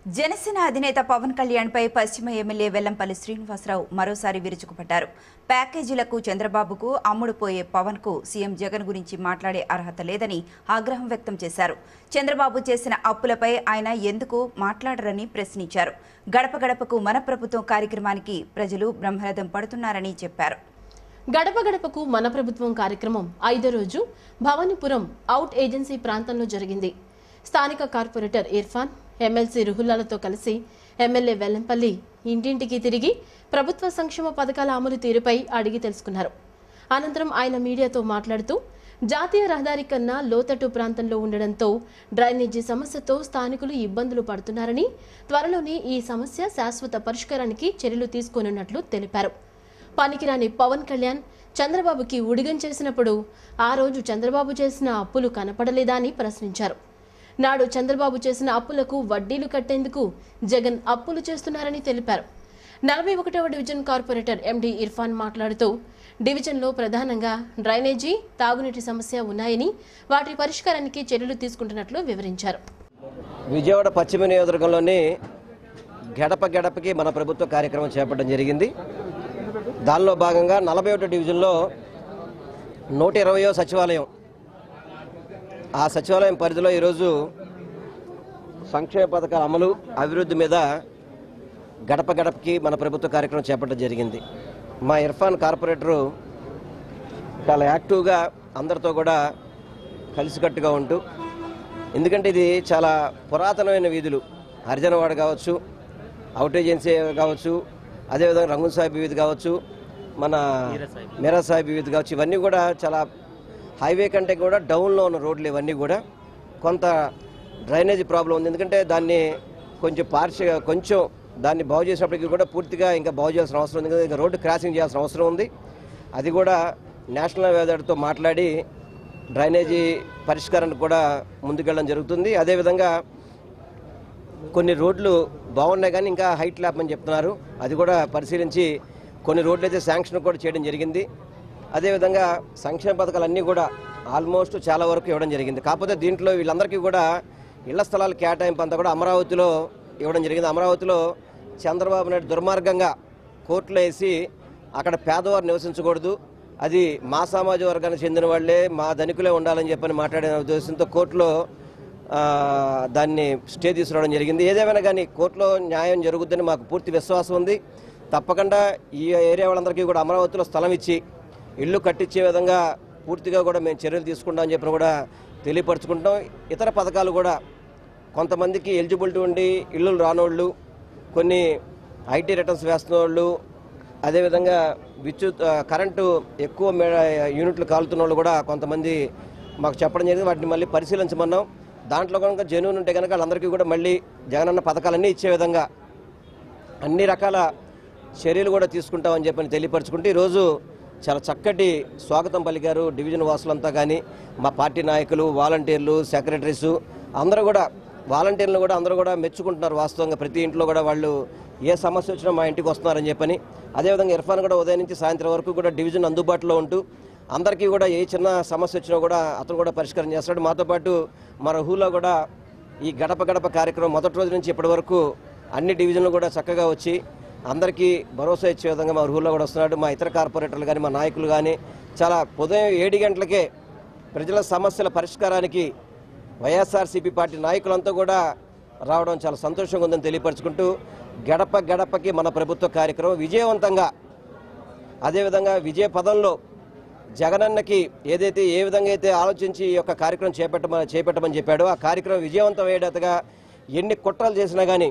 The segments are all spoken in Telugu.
జనసేన అధినేత పవన్ కళ్యాణ్ పై పశ్చిమ ఎమ్మెల్యే వెల్లంపల్లి శ్రీనివాసరావు మరోసారి విరుచుకుపడ్డారు ప్యాకేజీలకు చంద్రబాబుకు అమ్ముడుపోయే పవన్ కు సీఎం జగన్ గురించి మాట్లాడే అర్హత లేదని ఆగ్రహం వ్యక్తం చేశారు చంద్రబాబు చేసిన అప్పులపై ఆయన ఎందుకు మాట్లాడరని ప్రశ్నించారు గడప గడపకు మన ప్రభుత్వం కార్యక్రమానికి ప్రజలు బ్రహ్మరథం పడుతున్నారని చెప్పారు గడప గడపకు మన ప్రభుత్వం కార్యక్రమం ఐదో రోజు భవానీపురం అవుట్ ఏజెన్సీ ప్రాంతంలో జరిగింది స్థానిక కార్పొరేటర్ ఇర్ఫాన్ ఎమ్మెల్సీ రుహుల్లాలతో కలిసి ఎమ్మెల్యే వెల్లంపల్లి ఇంటింటికి తిరిగి ప్రభుత్వ సంక్షేమ పథకాల అమలు తీరుపై అడిగి తెలుసుకున్నారు అనంతరం ఆయన మీడియాతో మాట్లాడుతూ జాతీయ రహదారి కన్నా లోతట్టు ప్రాంతంలో ఉండడంతో డ్రైనేజీ సమస్యతో స్థానికులు ఇబ్బందులు పడుతున్నారని త్వరలోనే ఈ సమస్య శాశ్వత పరిష్కారానికి చర్యలు తీసుకోనున్నట్లు తెలిపారు పనికిరాని పవన్ కళ్యాణ్ చంద్రబాబుకి ఉడిగం చేసినప్పుడు ఆ రోజు చంద్రబాబు చేసిన అప్పులు కనపడలేదా అని ప్రశ్నించారు నాడు చంద్రబాబు చేసిన అప్పులకు వడ్డీలు కట్టేందుకు జగన్ అప్పులు చేస్తున్నారని తెలిపారు నలభై ఒకటవ డివిజన్ కార్పొరేటర్ ఎండి ఇర్ఫాన్ మాట్లాడుతూ డివిజన్లో ప్రధానంగా డ్రైనేజీ తాగునీటి సమస్య ఉన్నాయని వాటి పరిష్కారానికి చర్యలు తీసుకుంటున్నట్లు వివరించారు విజయవాడ పశ్చిమ నియోజకవర్గంలోని గడప గడపకి మన ప్రభుత్వ కార్యక్రమం చేపట్టడం జరిగింది దానిలో భాగంగా నలభై ఒకటో డివిజన్లో నూట ఇరవయో సచివాలయం ఆ సచివాలయం పరిధిలో ఈరోజు సంక్షేమ పథకాల అమలు అభివృద్ధి మీద గడప గడపకి మన ప్రభుత్వ కార్యక్రమం చేపట్టడం జరిగింది మా ఇర్ఫాన్ కార్పొరేటరు చాలా యాక్టివ్గా అందరితో కూడా కలిసికట్టుగా ఉంటూ ఎందుకంటే ఇది చాలా పురాతనమైన వీధులు హరిజనవాడ కావచ్చు అవుట్ ఏజెన్సీ కావచ్చు అదేవిధంగా రంగున్ సాహిబ్ వీధి కావచ్చు మన మీరా సాహిబ్ వీధి కావచ్చు ఇవన్నీ కూడా చాలా హైవే కంటే కూడా డౌన్లో ఉన్న రోడ్లు ఇవన్నీ కూడా కొంత డ్రైనేజీ ప్రాబ్లం ఉంది ఎందుకంటే దాన్ని కొంచెం పార్ష కొంచెం దాన్ని బాగు చేసినప్పటికీ కూడా పూర్తిగా ఇంకా బాగు చేయాల్సిన అవసరం ఉంది ఇంకా రోడ్డు క్రాసింగ్ చేయాల్సిన అవసరం ఉంది అది కూడా నేషనల్ వేదడితో మాట్లాడి డ్రైనేజీ పరిష్కారానికి కూడా ముందుకెళ్ళడం జరుగుతుంది అదేవిధంగా కొన్ని రోడ్లు బాగున్నాయి కానీ ఇంకా హైట్ లేపమని చెప్తున్నారు అది కూడా పరిశీలించి కొన్ని రోడ్లు అయితే శాంక్షన్ కూడా చేయడం జరిగింది అదేవిధంగా సంక్షేమ పథకాలు అన్నీ కూడా ఆల్మోస్ట్ చాలా వరకు ఇవ్వడం జరిగింది కాకపోతే దీంట్లో వీళ్ళందరికీ కూడా ఇళ్ల స్థలాల కేటాయింపు అంతా కూడా అమరావతిలో ఇవ్వడం జరిగింది అమరావతిలో చంద్రబాబు నాయుడు దుర్మార్గంగా కోర్టులో వేసి అక్కడ పేదవారు నివసించకూడదు అది మా సామాజిక వర్గానికి చెందిన వాళ్ళే మా ధనికులే ఉండాలని చెప్పని మాట్లాడిన ఉద్దేశంతో కోర్టులో ఆ, దాన్ని స్టే తీసుకురావడం జరిగింది ఏదేమైనా కానీ కోర్టులో న్యాయం జరుగుద్దని మాకు పూర్తి విశ్వాసం ఉంది తప్పకుండా ఈ ఏరియా వాళ్ళందరికీ కూడా అమరావతిలో స్థలం ఇచ్చి ఇల్లు కట్టించే విధంగా పూర్తిగా కూడా మేము చర్యలు తీసుకుంటామని చెప్పిన కూడా తెలియపరచుకుంటాం ఇతర పథకాలు కూడా కొంతమందికి ఎలిజిబిలిటీ ఉండి ఇల్లు రానోళ్ళు కొన్ని ఐటీ రిటర్న్స్ వేస్తున్న వాళ్ళు అదేవిధంగా విద్యుత్ ఆ, కరెంటు ఎక్కువ మే యూనిట్లు కాలుతున్న వాళ్ళు కూడా కొంతమంది మాకు చెప్పడం జరిగింది వాటిని మళ్ళీ పరిశీలించమన్నాం దాంట్లో కనుక జెన్యున్ ఉంటే కనుక వాళ్ళందరికీ కూడా మళ్ళీ జగనన్న పథకాలన్నీ ఇచ్చే విధంగా అన్ని రకాల చర్యలు కూడా తీసుకుంటామని చెప్పని తెలియపరచుకుంటూ ఈరోజు చాలా చక్కటి స్వాగతం పలికారు డివిజన్ వాసులంతా కానీ మా పార్టీ నాయకులు వాలంటీర్లు సెక్రటరీసు అందరూ కూడా వాలంటీర్లు కూడా అందరూ కూడా మెచ్చుకుంటున్నారు వాస్తవంగా ప్రతి ఇంట్లో కూడా వాళ్ళు ఏ సమస్య వచ్చినా మా ఇంటికి వస్తున్నారని చెప్పని అదేవిధంగా ఇర్ఫాన్ కూడా ఉదయం నుంచి సాయంత్రం వరకు కూడా డివిజన్ అందుబాటులో ఉంటూ అందరికీ కూడా ఏ చిన్న సమస్య వచ్చినా కూడా అతను కూడా పరిష్కారం చేస్తాడు మాతో పాటు మన హూలో కూడా ఈ గడప గడప కార్యక్రమం మొదటి రోజు నుంచి ఇప్పటి వరకు అన్ని డివిజన్లు కూడా చక్కగా వచ్చి అందరికీ భరోసా ఇచ్చే విధంగా మా ఊళ్ళో కూడా వస్తున్నాడు మా ఇతర కార్పొరేటర్లు కానీ మా నాయకులు కానీ చాలా ఉదయం ఏడు గంటలకే ప్రజల సమస్యల పరిష్కారానికి వైఎస్ఆర్సీపీ పార్టీ నాయకులంతా కూడా రావడం చాలా సంతోషంగా ఉందని తెలియపరచుకుంటూ గడప గడపకి మన ప్రభుత్వ కార్యక్రమం విజయవంతంగా అదేవిధంగా విజయ పదంలో జగనన్నకి ఏదైతే ఏ విధంగా అయితే ఆలోచించి ఈ యొక్క కార్యక్రమం చేపట్టమని చేపట్టమని చెప్పాడో ఆ కార్యక్రమం విజయవంతం అయ్యేటట్టుగా ఎన్ని కుట్రలు చేసినా కానీ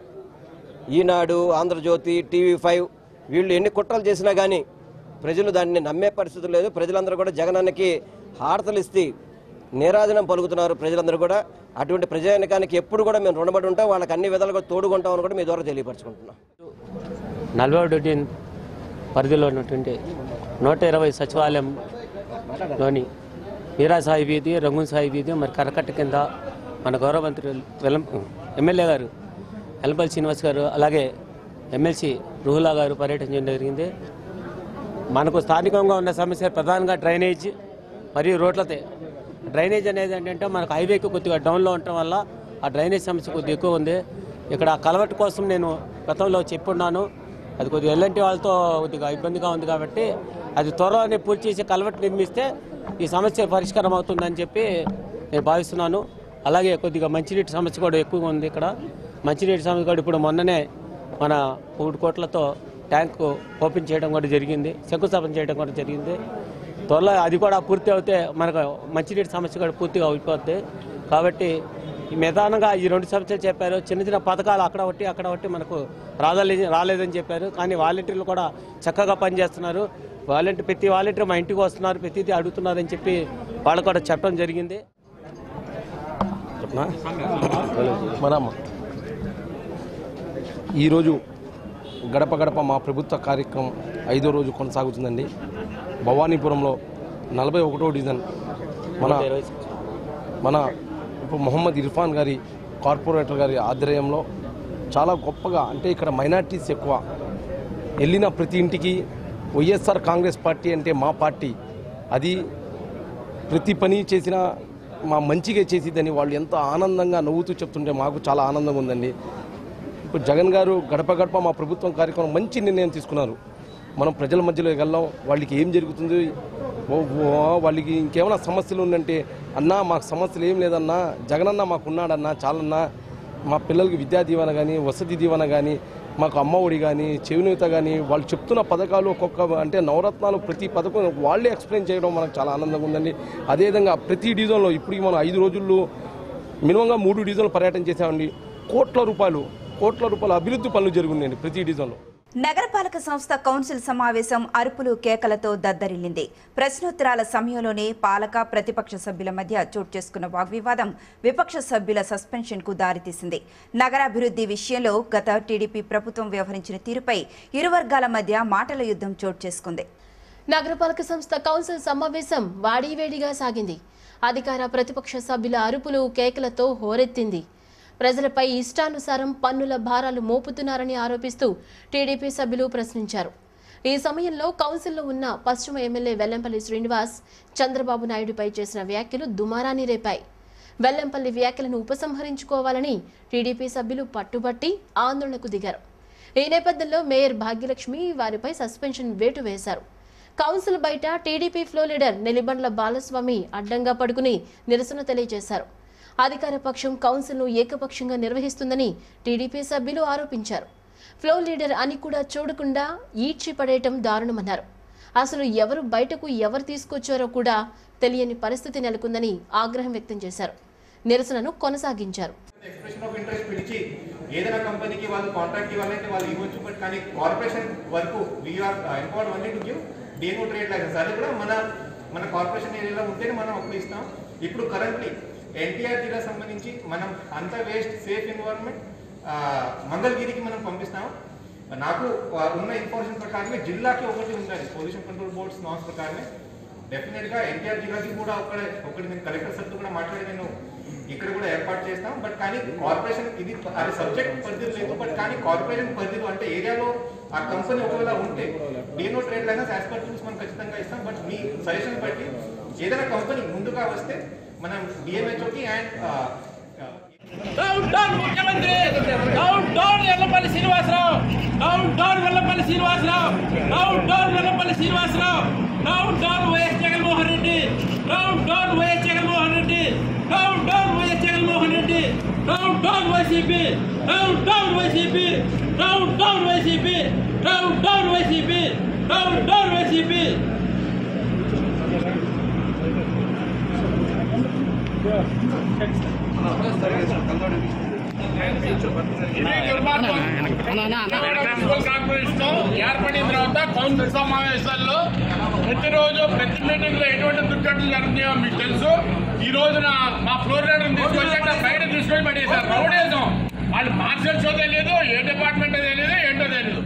ఈనాడు ఆంధ్రజ్యోతి టీవీ ఫైవ్ వీళ్ళు ఎన్ని కుట్రలు చేసినా కానీ ప్రజలు దాన్ని నమ్మే పరిస్థితి లేదు ప్రజలందరూ కూడా జగనన్నకి హారతలు ఇస్తే నీరాజనం పలుకుతున్నారు ప్రజలందరూ కూడా అటువంటి ప్రజానికానికి ఎప్పుడు కూడా మేము రుణపడి ఉంటాం వాళ్ళకి అన్ని విధాలుగా తోడుకుంటామని కూడా మీ ద్వారా తెలియపరచుకుంటున్నాం నలభై ఒకటి పరిధిలో ఉన్నటువంటి నూట ఇరవై సచివాలయంలోని మీరా సాయి వీధి రంగున్ సాయి వీధి మరి కరకట్ట కింద మన గౌరవ మంత్రి వెల్లం ఎమ్మెల్యే గారు ఎల్పల్ శ్రీనివాస్ గారు అలాగే ఎమ్మెల్సీ రుహులా గారు పర్యటించడం జరిగింది మనకు స్థానికంగా ఉన్న సమస్య ప్రధానంగా డ్రైనేజ్ మరియు రోడ్లతే డ్రైనేజ్ అనేది ఏంటంటే మనకు హైవేకి కొద్దిగా డౌన్లో ఉండటం వల్ల ఆ డ్రైనేజ్ సమస్య కొద్దిగా ఎక్కువ ఉంది ఇక్కడ కలవట్ కోసం నేను గతంలో చెప్పున్నాను అది కొద్దిగా ఎల్లంటి వాళ్ళతో కొద్దిగా ఇబ్బందిగా ఉంది కాబట్టి అది త్వరలోనే పూర్తి చేసి కలవట్ నిర్మిస్తే ఈ సమస్య పరిష్కారం అవుతుందని చెప్పి నేను భావిస్తున్నాను అలాగే కొద్దిగా మంచినీటి సమస్య కూడా ఎక్కువగా ఉంది ఇక్కడ మంచినీటి సమస్య కూడా ఇప్పుడు మొన్ననే మన మూడు కోట్లతో ట్యాంకు ఓపెన్ చేయడం కూడా జరిగింది శంకుస్థాపన చేయడం కూడా జరిగింది త్వరలో అది కూడా పూర్తి అవుతే మనకు మంచినీటి సమస్య కూడా పూర్తిగా అయిపోద్ది కాబట్టి ఈ నిదానంగా ఈ రెండు సమస్యలు చెప్పారు చిన్న చిన్న పథకాలు అక్కడ ఒకటి అక్కడ ఒకటి మనకు రాదలే రాలేదని చెప్పారు కానీ వాలంటీర్లు కూడా చక్కగా పనిచేస్తున్నారు వాలంటీర్ ప్రతి వాలంటీర్ మా ఇంటికి వస్తున్నారు ప్రతిదీ అడుగుతున్నారని చెప్పి వాళ్ళు కూడా చెప్పడం జరిగింది మనమ్మ ఈరోజు గడప గడప మా ప్రభుత్వ కార్యక్రమం ఐదో రోజు కొనసాగుతుందండి భవానీపురంలో నలభై ఒకటో డివిజన్ మన మన ఇప్పుడు మొహమ్మద్ ఇర్ఫాన్ గారి కార్పొరేటర్ గారి ఆధ్వర్యంలో చాలా గొప్పగా అంటే ఇక్కడ మైనార్టీస్ ఎక్కువ వెళ్ళిన ప్రతి ఇంటికి వైఎస్ఆర్ కాంగ్రెస్ పార్టీ అంటే మా పార్టీ అది ప్రతి పని చేసినా మా మంచిగా చేసిద్దని వాళ్ళు ఎంతో ఆనందంగా నవ్వుతూ చెప్తుంటే మాకు చాలా ఆనందంగా ఉందండి ఇప్పుడు జగన్ గారు గడప గడప మా ప్రభుత్వం కార్యక్రమం మంచి నిర్ణయం తీసుకున్నారు మనం ప్రజల మధ్యలో వెళ్ళాం వాళ్ళకి ఏం జరుగుతుంది ఓ- ఓ- వాళ్ళకి ఇంకేమైనా సమస్యలు ఉందంటే అన్నా మాకు సమస్యలు ఏం లేదన్నా జగనన్న మాకు ఉన్నాడన్నా చాలన్నా మా పిల్లలకి విద్యా దీవెన కానీ వసతి దీవెన కానీ మాకు అమ్మఒడి కానీ చెవినీత కానీ వాళ్ళు చెప్తున్న పథకాలు ఒక్కొక్క అంటే నవరత్నాలు ప్రతి పథకం వాళ్ళే ఎక్స్ప్లెయిన్ చేయడం మనకు చాలా ఆనందంగా ఉందండి అదేవిధంగా ప్రతి డివిజన్లో ఇప్పుడు మనం ఐదు రోజుల్లో మినిమంగా మూడు డివిజన్లు పర్యటన చేసామండి కోట్ల రూపాయలు కోట్ల రూపాయల అభివృద్ధి పనులు జరుగున్నాయండి ప్రతి డివిజన్లో నగరపాలక సంస్థ కౌన్సిల్ సమావేశం అరుపులు కేకలతో దద్దరిల్లింది ప్రశ్నోత్తరాల సమయంలోనే పాలక ప్రతిపక్ష సభ్యుల మధ్య చోటు చేసుకున్న వాగ్వివాదం విపక్ష సభ్యుల సస్పెన్షన్ కు దారితీసింది నగరాభివృద్ధి విషయంలో గత టీడీపీ ప్రభుత్వం వ్యవహరించిన తీరుపై ఇరు వర్గాల మధ్య మాటల యుద్ధం చోటు చేసుకుంది నగరపాలక సంస్థ కౌన్సిల్ సమావేశం వాడివేడిగా సాగింది అధికార ప్రతిపక్ష సభ్యుల అరుపులు కేకలతో హోరెత్తింది ప్రజలపై ఇష్టానుసారం పన్నుల భారాలు మోపుతున్నారని ఆరోపిస్తూ టీడీపీ సభ్యులు ప్రశ్నించారు ఈ సమయంలో కౌన్సిల్లో ఉన్న పశ్చిమ ఎమ్మెల్యే వెల్లంపల్లి శ్రీనివాస్ చంద్రబాబు నాయుడుపై చేసిన వ్యాఖ్యలు దుమారాన్ని రేపాయి వెల్లంపల్లి వ్యాఖ్యలను ఉపసంహరించుకోవాలని టీడీపీ సభ్యులు పట్టుబట్టి ఆందోళనకు దిగారు ఈ నేపథ్యంలో మేయర్ భాగ్యలక్ష్మి వారిపై సస్పెన్షన్ వేటు వేశారు కౌన్సిల్ బయట TDP floor leader Nelibandla Balaswamy అడ్డంగా పడుకుని నిరసన తెలియజేశారు అధికార పక్షం కౌన్సిల్ను ఏకపక్షంగా నిర్వహిస్తుందని టీడీపీ సభ్యులు ఆరోపించారు ఫ్లో లీడర్ అని కూడా చూడకుండా ఈడ్చి పడేయటం దారుణమన్నారు అసలు ఎవరు బయటకు ఎవరు తీసుకొచ్చారో కూడా తెలియని పరిస్థితి నెలకొందని ఆగ్రహం వ్యక్తం చేశారు నిరసనను కొనసాగించారు ఎక్స్ప్రెషన్ ఆఫ్ ఇంట్రెస్ట్ పిలిచి ఏదైనా కంపెనీకి వాళ్ళు కాంట్రాక్ట్ ఇవ్వాలంటే వాళ్ళు ఇవ్వచ్చు బట్ కానీ కార్పొరేషన్ వరకు we are empowered only to give D and O trade licence అది కూడా మన మన కార్పొరేషన్ ఏరియాలో ఉంటేనే మనం అప్పు ఇస్తాం ఇప్పుడు కరెంట్లీ ఎన్టీఆర్ జిల్లా సంబంధించి మనం అంత వేస్ట్ సేఫ్ ఎన్వైరన్మెంట్ మంగళగిరికి మనం పంపిస్తాం నాకు ఆ, ఉన్న ఇన్ఫర్మేషన్ ప్రకారమే జిల్లాకి ఒకటి ఉండాలి పొల్యూషన్ కంట్రోల్ బోర్డ్స్ నామ్స్ ప్రకారమే డెఫినెట్ గా ఎన్టీఆర్ జిల్లాకి కూడా ఒకటి ఒకటి నేను కలెక్టర్ సార్తో కూడా మాట్లాడి నేను ఇక్కడ కూడా ఏర్పాటు చేస్తాం బట్ కానీ కార్పొరేషన్ ఇది అది సబ్జెక్ట్ పరిధిలో లేదు బట్ కానీ కార్పొరేషన్ పరిధిలో అంటే ఏరియాలో ఆ కంపెనీ ఒకవేళ ఉంటే D and O trade licence as per rules మనం ఖచ్చితంగా ఇస్తాం బట్ మీ సజెషన్ బట్టి ఏదైనా కంపెనీ ముందుగా వస్తే మనం డిఎంహెచ్ఓకి అండ్ డౌన్ డౌన్ ముఖ్యమంత్రి down down Yellapalli Srinivasarao down down Vellapalli Srinivasarao down down Vellapalli Srinivasarao down down YS Jaganmohan Reddy down down YS Jaganmohan Reddy down down YS Jaganmohan Reddy down down YCP down down YCP down down YCP down down YCP down down YCP municipal corporation ఏర్పడిన తర్వాత కౌన్సిల్ సమావేశాల్లో ప్రతిరోజు ప్రతి మీటింగ్ లో ఎటువంటి దుర్ఘటనలు జరుగుతాయో మీకు తెలుసు ఈ రోజున మా ఫ్లోర్ లీడర్ తీసుకొచ్చి అక్కడ బయట తీసుకొని పడేశారు రౌడేజం వాళ్ళు మార్షల్స్ తెలియదు ఏ డిపార్ట్మెంట్ తెలియదు ఏంటో తెలియదు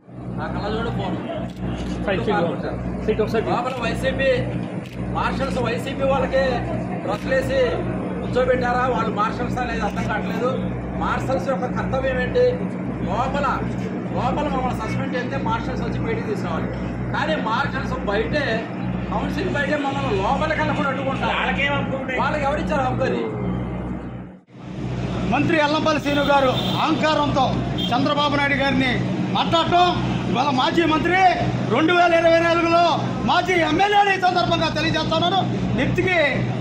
లోపల వైసీపీ మార్షల్స్ వైసీపీ వాళ్ళకి రొక్కలేసి కూర్చోబెట్టారా వాళ్ళు మార్షల్స్ అనేది అర్థం కావట్లేదు మార్షల్స్ యొక్క కర్తవ్యం ఏంటి లోపల లోపల మమ్మల్ని సస్పెండ్ చేస్తే మార్షల్స్ వచ్చి బయటికి తీసుకురావాలి కానీ మార్షల్స్ బయటే కౌన్సిల్ బయటే మమ్మల్ని లోపలికి వెళ్ళకుండా అడ్డుకుంటారు వాళ్ళకి ఎవరిచ్చారు హక్కు అది మంత్రి ఎల్లంపల్లి శ్రీను గారు అహంకారంతో చంద్రబాబు నాయుడు గారిని మాట్లాడటం ఇవాళ మాజీ మంత్రి రెండు వేల ఇరవై నాలుగులో మాజీ ఎమ్మెల్యేని ఈ సందర్భంగా తెలియజేస్తున్నాను నెత్తికి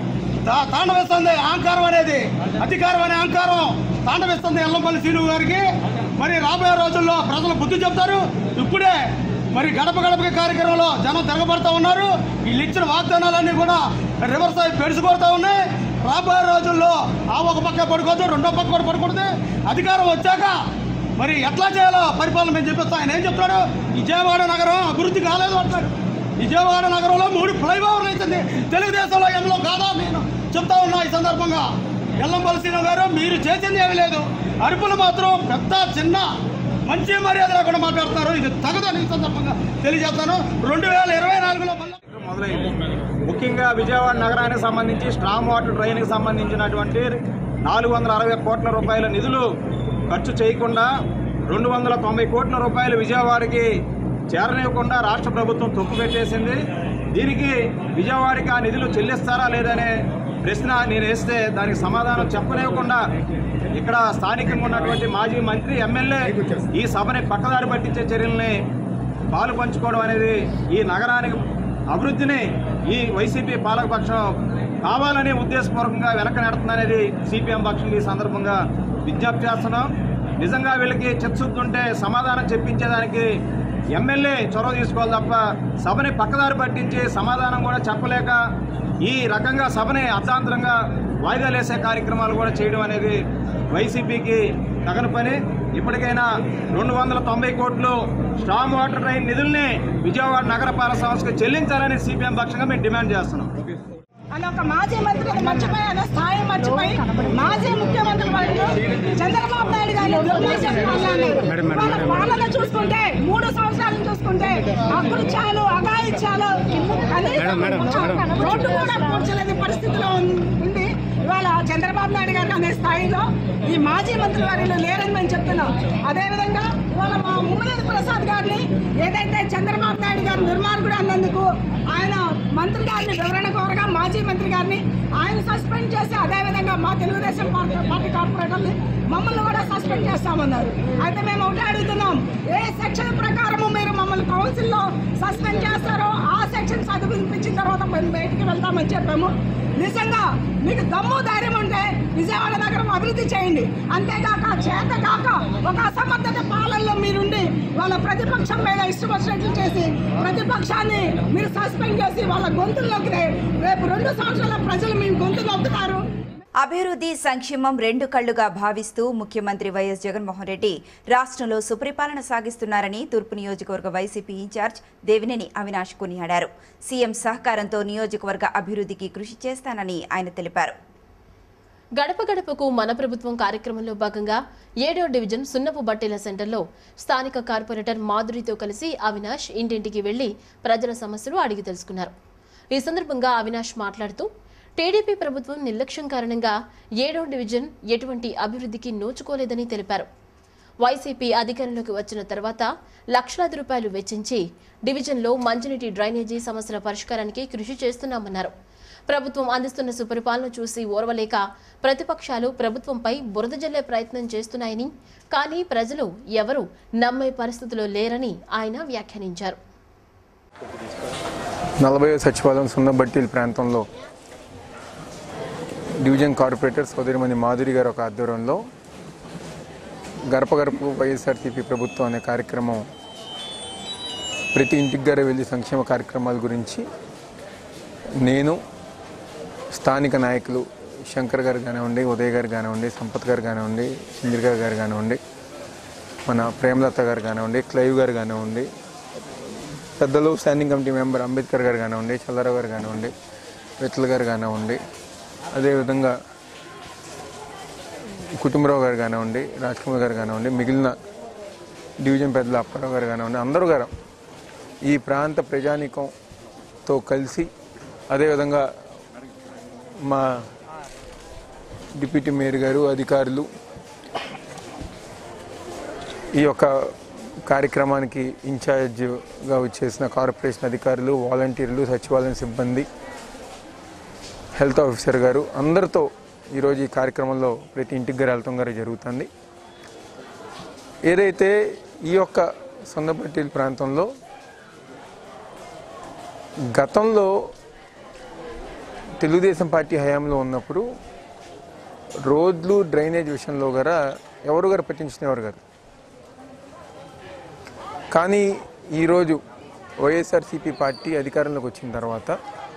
తా- తాండవిస్తుంది అహంకారం అనేది అధికారం అనే అహంకారం తాండవిస్తుంది ఎల్లంపల్లి శ్రీను గారికి మరి రాబోయే రోజుల్లో ప్రజలు బుద్ధి చెప్తారు ఇప్పుడే మరి గడప గడపకి కార్యక్రమంలో జనం తిరగబడతా ఉన్నారు వీళ్ళు ఇచ్చిన వాగ్దానాలన్నీ కూడా రివర్స్ అయి పెరుచుకొడతా ఉన్నాయి రాబోయే రోజుల్లో ఆ ఒక పక్క పడుకోవచ్చు రెండో పక్క కూడా పడుకూడదు అధికారం వచ్చాక మరి ఎట్లా చేయాలో పరిపాలన మేము చెప్పిస్తాం ఆయన ఏం చెప్తాడు విజయవాడ నగరం అభివృద్ధి కాలేదు అంటాడు విజయవాడ నగరంలో మూడు ఫ్లైఓవర్లు అవుతుంది తెలుగుదేశంలో ఎంలో కాదా నేను చెప్తా ఉన్నా ఈ సందర్భంగా ఎల్లంపల్లి శ్రీను గారు మీరు చేసింది ఏమీ లేదు అరుపులు మాత్రం పెద్ద చిన్న మంచి మర్యాద లేకుండా మాట్లాడుతున్నారు ఇది తగదని ఈ సందర్భంగా తెలియజేస్తాను రెండు వేల ఇరవై నాలుగులో మళ్ళీ మొదలైంది ముఖ్యంగా విజయవాడ నగరానికి సంబంధించి స్ట్రాంగ్ వాటర్ డ్రైన్కి సంబంధించినటువంటి నాలుగు వందల అరవై కోట్ల రూపాయల నిధులు ఖర్చు చేయకుండా రెండు వందల తొంభై కోట్ల రూపాయలు విజయవాడకి చేరనివ్వకుండా రాష్ట్ర ప్రభుత్వం తొక్కు పెట్టేసింది దీనికి విజయవాడకి ఆ నిధులు చెల్లిస్తారా లేదనే ప్రశ్న నేను వేస్తే దానికి సమాధానం చెప్పనివ్వకుండా ఇక్కడ స్థానికంగా ఉన్నటువంటి మాజీ మంత్రి ఎమ్మెల్యే ఈ సభని పక్కదారి పట్టించే చర్యల్ని పాలు పంచుకోవడం అనేది ఈ నగరానికి అభివృద్ధిని ఈ వైసీపీ పాలకపక్షం కావాలనే ఉద్దేశపూర్వకంగా వెనక నెడుతుందనేది సిపిఎం పక్షం ఈ సందర్భంగా విజ్ఞప్తి చేస్తున్నాం నిజంగా వీళ్ళకి చిత్తశుద్ధి ఉంటే సమాధానం చెప్పించేదానికి ఎమ్మెల్యే చొరవ తీసుకోవాలి తప్ప సభని పక్కదారి పట్టించి సమాధానం కూడా చెప్పలేక ఈ రకంగా సభని అర్ధాంతరంగా వాయిదాలు వేసే కార్యక్రమాలు కూడా చేయడం అనేది వైసీపీకి తగని పని ఇప్పటికైనా రెండు వందల తొంభై కోట్లు స్ట్రాంగ్ వాటర్ డ్రైన్ నిధుల్ని విజయవాడ నగరపాలక సంస్థకు చెల్లించాలని సిపిఎం పక్షంగా మేము డిమాండ్ చేస్తున్నాం అని ఒక మాజీ మంత్రి మర్చిపోయి అనే స్థాయి మర్చిపోయి మాజీ ముఖ్యమంత్రి వాళ్ళు చంద్రబాబు నాయుడు గారి దుర్మార్గం పాలన. వాళ్ళ పాలన చూసుకుంటే మూడు సంవత్సరాలను చూసుకుంటే అకృత్యాలు అఘాయిత్యాలు కనీసం రోడ్డు కూడా పూడ్చలేని పరిస్థితిలో ఉంది ఇవాళ చంద్రబాబు నాయుడు గారు అనే స్థాయిలో ఈ మాజీ మంత్రి వారిలో లేరని మేము చెప్తున్నాం అదేవిధంగా ఇవాళ మా ముమ్మలేని ప్రసాద్ గారిని ఏదైతే చంద్రబాబు నాయుడు గారు దుర్మార్గుడు అన్నందుకు ఆయన మంత్రి గారిని వివరణ కోరగా మాజీ మంత్రి గారిని ఆయన సస్పెండ్ చేసి అదేవిధంగా మా తెలుగుదేశం పార్టీ పార్టీ కార్పొరేటర్ని మమ్మల్ని కూడా సస్పెండ్ చేస్తామన్నారు అయితే మేము ఒకటే అడుగుతున్నాం ఏ సెక్షన్ ప్రకారము మీరు మమ్మల్ని కౌన్సిల్లో సస్పెండ్ చేస్తారో ఆ సెక్షన్ చదివించిన తర్వాత మేము బయటికి వెళ్తామని చెప్పాము నిజంగా మీకు దమ్ము ధైర్యం ఉంటే విజయవాడ నగరం అభివృద్ధి చేయండి అంతేకాక చేత కాక ఒక అసమర్థత పాలనలో మీరుండి వాళ్ళ ప్రతిపక్షం మీద ఇష్టం వచ్చినట్లు చేసి ప్రతిపక్షాన్ని మీరు సస్పెండ్ చేసి వాళ్ళ గొంతుల్లోకి రే- రేపు రెండు సంవత్సరాల ప్రజలు మీ గొంతు నొక్కుతారు అభివృద్ధి సంక్షేమం రెండు కళ్లుగా భావిస్తూ ముఖ్యమంత్రి వైఎస్ జగన్మోహన్ రెడ్డి రాష్ట్రంలో సుపరిపాలన సాగిస్తున్నారని తూర్పు నియోజకవర్గ వైసీపీ ఇన్ఛార్జ్ దేవినేని అవినాష్ కొనియాడారు సీఎం సహకారంతో నియోజకవర్గ అభివృద్ధికి కృషి చేస్తానని ఆయన తెలిపారు గడప గడపకు మన ప్రభుత్వం కార్యక్రమంలో భాగంగా ఏడో డివిజన్ సున్నపు బట్టెల సెంటర్లో స్థానిక కార్పొరేటర్ మాధురితో కలిసి అవినాష్ ఇంటింటికి వెళ్లి ప్రజల సమస్యలు అడిగి తెలుసుకున్నారు ఈ సందర్భంగా అవినాష్ మాట్లాడుతూ టీడీపీ ప్రభుత్వం నిర్లక్ష్యం కారణంగా ఏడో డివిజన్ ఎటువంటి అభివృద్ధికి నోచుకోలేదని తెలిపారు వైసీపీ అధికారంలోకి వచ్చిన తర్వాత లక్షలాది రూపాయలు వెచ్చించి డివిజన్లో మంచినీటి డ్రైనేజీ సమస్యల పరిష్కారానికి కృషి చేస్తున్నామన్నారు ప్రభుత్వం అందిస్తున్న సుపరిపాలన చూసి ఓర్వలేక ప్రతిపక్షాలు ప్రభుత్వంపై బురద జల్లే ప్రయత్నం చేస్తున్నాయని కానీ ప్రజలు ఎవరూ నమ్మే పరిస్థితిలో లేరని ఆయన వ్యాఖ్యానించారు నలభై సచివాలయం సున్నబట్టిల్ ప్రాంతంలో డివిజన్ కార్పొరేటర్ సోదరిమణి మాధురి గారు ఒక ఆధ్వర్యంలో గడప గడప వైఎస్ఆర్సీపీ ప్రభుత్వం అనే కార్యక్రమం ప్రతి ఇంటికి గారు వెళ్ళి సంక్షేమ కార్యక్రమాల గురించి నేను స్థానిక నాయకులు శంకర్ గారు కానివ్వండి ఉదయ్ గారు కానివ్వండి సంపత్ గారు కానివ్వండి ఇందిరా గారు కానివ్వండి మన ప్రేమలత గారు కానివ్వండి క్లైవ్ గారు కానివ్వండి పెద్దలు స్టాండింగ్ కమిటీ మెంబర్ అంబేద్కర్ గారు కానివ్వండి చల్లారావు గారు కానివ్వండి విఠల్ గారు కానివ్వండి అదేవిధంగా కుటుంబరావు గారు కానివ్వండి రాజ్ కుమార్ గారు కానివ్వండి మిగిలిన డివిజన్ పెద్దలు అప్పారావు గారు కానివ్వండి అందరూ గారు ఈ ప్రాంత ప్రజానీకంతో కలిసి అదేవిధంగా మా డిప్యూటీ మేయర్ గారు అధికారులు ఈ యొక్క కార్యక్రమానికి ఇన్ఛార్జ్గా వచ్చేసిన కార్పొరేషన్ అధికారులు వాలంటీర్లు సచివాలయం సిబ్బంది హెల్త్ ఆఫీసర్ గారు అందరితో ఈరోజు ఈ కార్యక్రమంలో ప్రతి ఇంటికి గారు వెళ్తాం గారు జరుగుతుంది ఏదైతే ఈ యొక్క సొందపట్టిల్ ప్రాంతంలో గతంలో తెలుగుదేశం పార్టీ హయాంలో ఉన్నప్పుడు రోడ్లు డ్రైనేజ్ విషయంలో గారా ఎవరు గారు పట్టించిన ఎవరు గారు కానీ ఈరోజు వైఎస్ఆర్సీపీ పార్టీ అధికారంలోకి వచ్చిన తర్వాత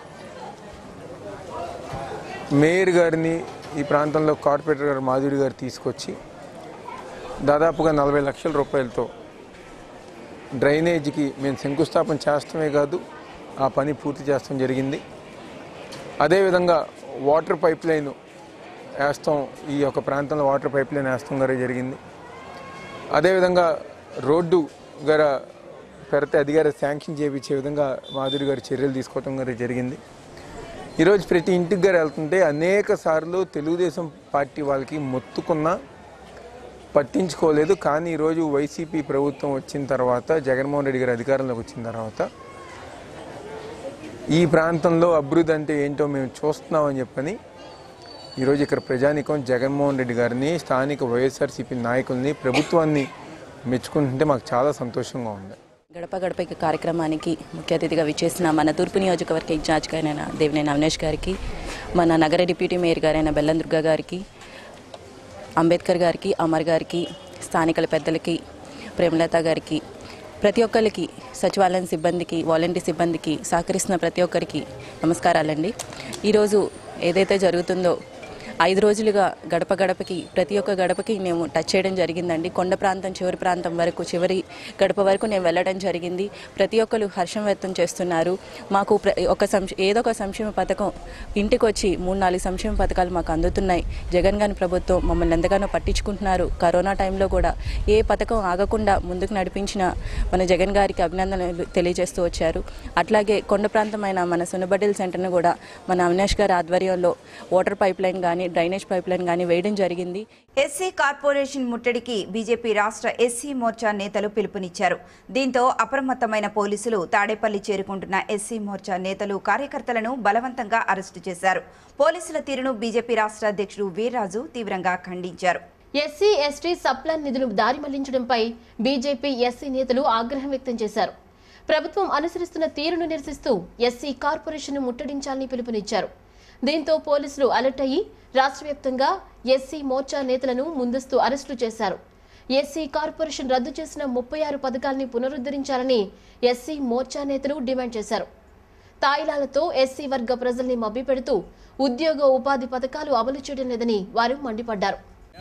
మేయర్ గారిని ఈ ప్రాంతంలో కార్పొరేటర్ గారు మాధురి గారు తీసుకొచ్చి దాదాపుగా నలభై లక్షల రూపాయలతో డ్రైనేజీకి మేము శంకుస్థాపన చేస్తమే కాదు ఆ పని పూర్తి చేస్తాం జరిగింది అదేవిధంగా వాటర్ పైప్ లైన్ వేస్తాం ఈ యొక్క ప్రాంతంలో వాటర్ పైప్ లైన్ వేస్తాం గారే జరిగింది అదేవిధంగా రోడ్డు గార పెడితే అది గారు శాంక్షన్ చేయించే విధంగా మాధురి గారు చర్యలు తీసుకోవటం గారు జరిగింది ఈరోజు ప్రతి ఇంటికి గారు వెళ్తుంటే అనేక సార్లు తెలుగుదేశం పార్టీ వాళ్ళకి మొత్తుకున్నా పట్టించుకోలేదు కానీ ఈరోజు వైసీపీ ప్రభుత్వం వచ్చిన తర్వాత జగన్మోహన్ రెడ్డి గారు అధికారంలోకి వచ్చిన తర్వాత ఈ ప్రాంతంలో అభివృద్ధి అంటే ఏంటో మేము చూస్తున్నామని చెప్పని ఈరోజు ఇక్కడ ప్రజానికం జగన్మోహన్ రెడ్డి గారిని స్థానిక వైఎస్ఆర్సీపీ నాయకుల్ని ప్రభుత్వాన్ని మెచ్చుకుంటుంటే మాకు చాలా సంతోషంగా ఉంది గడప గడపకి కార్యక్రమానికి ముఖ్య అతిథిగా విచ్చేసిన మన తూర్పు నియోజకవర్గ ఇన్ఛార్జ్ గారైన దేవినేని అవినేష్ గారికి మన నగర డిప్యూటీ మేయర్ గారైన బెల్లం దుర్గా గారికి అంబేద్కర్ గారికి అమర్ గారికి స్థానికల పెద్దలకి ప్రేమలత గారికి ప్రతి ఒక్కరికి సచివాలయం సిబ్బందికి వాలంటీర్ సిబ్బందికి సహకరిస్తున్న ప్రతి ఒక్కరికి నమస్కారాలండి ఈరోజు ఏదైతే జరుగుతుందో ఐదు రోజులుగా గడప గడపకి ప్రతి ఒక్క గడపకి మేము టచ్ చేయడం జరిగిందండి కొండ ప్రాంతం చివరి ప్రాంతం వరకు చివరి గడప వరకు నేను వెళ్ళడం జరిగింది ప్రతి ఒక్కరు హర్షం వ్యక్తం చేస్తున్నారు మాకు ప్ర- ఒక సంక్ష ఏదో ఒక సంక్షేమ పథకం ఇంటికి వచ్చి మూడు నాలుగు సంక్షేమ పథకాలు మాకు అందుతున్నాయి జగన్ గారి ప్రభుత్వం మమ్మల్ని ఎంతగానో పట్టించుకుంటున్నారు కరోనా టైంలో కూడా ఏ పథకం ఆగకుండా ముందుకు నడిపించిన మన జగన్ గారికి అభినందనలు తెలియజేస్తూ వచ్చారు అట్లాగే కొండ ప్రాంతమైన మన సునబడ్డిల్ సెంటర్ను కూడా మన అవినాష్ గారి ఆధ్వర్యంలో వాటర్ పైప్ లైన్ కానీ డ్రైనేజ్ పైప్ లైన్ కానీ వేయడం జరిగింది ఎస్సీ కార్పొరేషన్ ముట్టడికి బీజేపీ రాష్ట్ర ఎస్సీ మోర్చా నేతలు పిలుపునిచ్చారు దీంతో అప్రమత్తమైన పోలీసులు తాడేపల్లి చేరుకుంటున్న ఎస్సీ మోర్చా నేతలు కార్యకర్తలను బలవంతంగా అరెస్టు చేశారు పోలీసుల తీరును బీజేపీ రాష్ట్ర అధ్యక్షుడు వీర్రాజు తీవ్రంగా ఖండించారు ఎస్సీ ఎస్టీ సప్లాన్ నిధులు దారి మళ్లించడంపై బీజేపీ ఎస్సీ నేతలు ఆగ్రహం వ్యక్తం చేశారు ప్రభుత్వం అనుసరిస్తున్న తీరును నిరసిస్తూ ఎస్సీ కార్పొరేషన్ ముట్టడించాలని పిలుపునిచ్చారు దీంతో పోలీసులు అలర్ట్ అయ్యి రాష్ట్ర వ్యాప్తంగా ఎస్సీ మోర్చా నేతలను ముందస్తు అరెస్టు చేశారు ఎస్సీ కార్పొరేషన్ రద్దు చేసిన ముప్పై ఆరు పథకాల్ని పునరుద్ధరించాలని ఎస్సీ మోర్చా నేతలు డిమాండ్ చేశారు తాయిలాలతో ఎస్సీ వర్గ ప్రజల్ని మభ్యపెడుతూ ఉద్యోగ ఉపాధి పథకాలు అమలు చేయడం లేదని వారు మండిపడ్డారు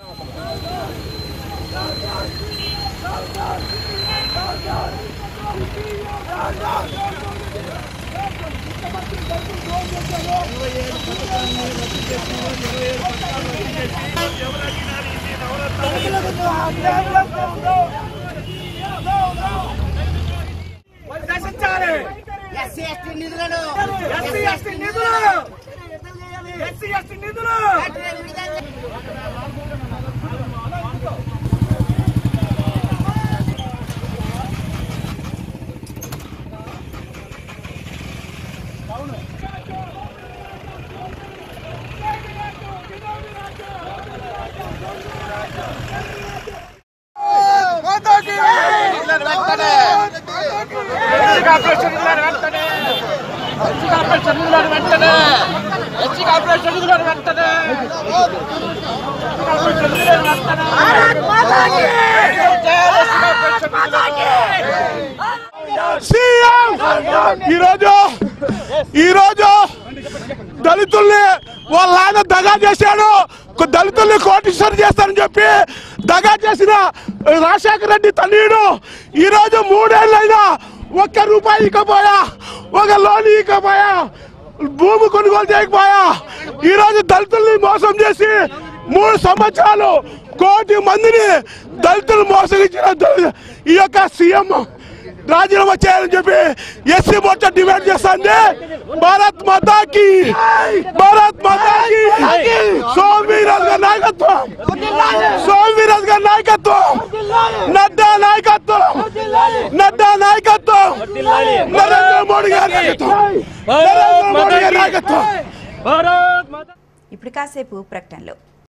నశించాలి ఎస్సీ ఎస్టీ నిధులను ఎస్సీ ఎస్టీ నిధులు ఎస్సీ ఎస్టీ నిధులు ఈరోజు ఈరోజు దళితుల్ని వాళ్ళ ఆయన దగా చేశాడు కొ- దళితుల్ని కోటీశ్వరం చేస్తారని చెప్పి దగా చేసిన రాజశేఖర రెడ్డి తనయుడు ఈరోజు మూడేళ్ళైనా ఒక్క రూపాయి ఇకపోయా ఒక లోన్ ఇకపోయా భూమి కొనుగోలు చేయకపోయా ఈరోజు దళితుల్ని మోసం చేసి మూడు సంవత్సరాలు కోటి మందిని దళితులు మోసగించిన దళి- ఈ యొక్క సీఎం రాజీనామా చేయాలని చెప్పి ఎస్సీ మోర్చా డిమాండ్ చేస్తుంది భారత్ మాతాకి భారత్ మాతాకి సోమవీరాజ్ గారి నాయకత్వం సోమవీరాజ్ గారి నాయకత్వం నడ్డా నాయకత్వం నడ్డా నాయకత్వం నరేంద్ర మోడీ గారి నాయకత్వం నరేంద్ర మోడీ గారి నాయకత్వం ఇప్పుడు కాసేపు ప్రకటనలో